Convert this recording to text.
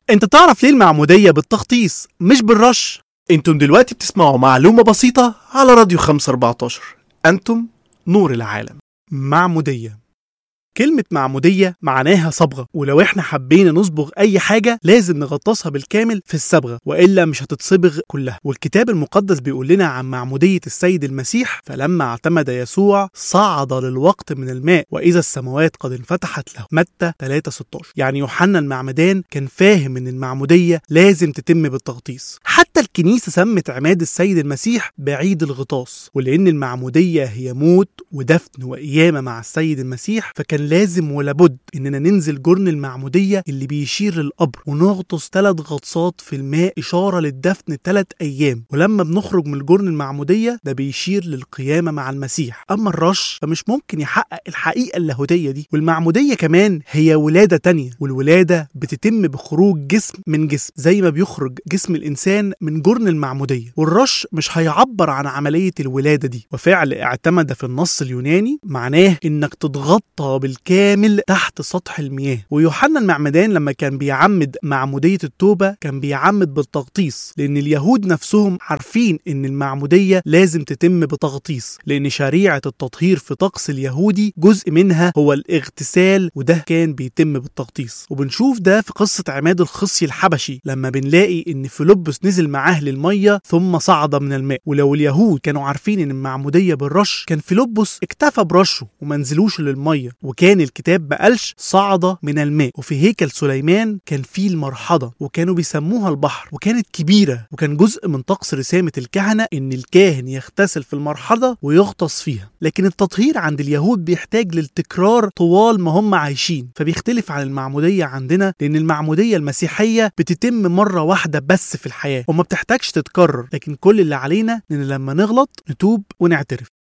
انت تعرف ليه المعمودية بالتخطيص مش بالرش انتم دلوقتي بتسمعوا معلومة بسيطة على راديو 514 انتم نور العالم معمودية كلمة معمودية معناها صبغة ولو احنا حبينا نصبغ أي حاجة لازم نغطسها بالكامل في الصبغة وإلا مش هتتصبغ كلها والكتاب المقدس بيقول لنا عن معمودية السيد المسيح فلما اعتمد يسوع صعد للوقت من الماء وإذا السماوات قد انفتحت له متى 3 16 يعني يوحنا المعمدان كان فاهم إن المعمودية لازم تتم بالتغطيس حتى الكنيسة سمت عماد السيد المسيح بعيد الغطاس ولأن المعمودية هي موت ودفن وقيامة مع السيد المسيح فكان لازم ولابد اننا ننزل جرن المعموديه اللي بيشير للقبر ونغطس ثلاث غطسات في الماء اشاره للدفن ثلاث ايام ولما بنخرج من الجرن المعموديه ده بيشير للقيامه مع المسيح اما الرش فمش ممكن يحقق الحقيقه اللاهوتيه دي والمعموديه كمان هي ولاده تانية والولاده بتتم بخروج جسم من جسم زي ما بيخرج جسم الانسان من جرن المعموديه والرش مش هيعبر عن عمليه الولاده دي وفعل اعتمد في النص اليوناني معناه انك تتغطى بالكامل تحت سطح المياه ويوحنا المعمدان لما كان بيعمد معمودية التوبة كان بيعمد بالتغطيس لأن اليهود نفسهم عارفين إن المعمودية لازم تتم بتغطيس لأن شريعة التطهير في طقس اليهودي جزء منها هو الاغتسال وده كان بيتم بالتغطيس وبنشوف ده في قصة عماد الخصي الحبشي لما بنلاقي إن فيلبس نزل معاه للمية ثم صعد من الماء ولو اليهود كانوا عارفين إن المعمودية بالرش كان فيلبس اكتفى برشه وما نزلوش للمية وكان الكتاب ما قالش صعد من الماء وفي هيكل سليمان كان فيه المرحضة وكانوا بيسموها البحر وكانت كبيرة وكان جزء من طقس رسامة الكهنة إن الكاهن يغتسل في المرحضة ويغطس فيها لكن التطهير عند اليهود بيحتاج للتكرار طوال ما هم عايشين فبيختلف عن المعمودية عندنا لأن المعمودية المسيحية بتتم مرة واحدة بس في الحياة وما بتحتاجش تتكرر لكن كل اللي علينا إن لما نغلط نتوب ونعترف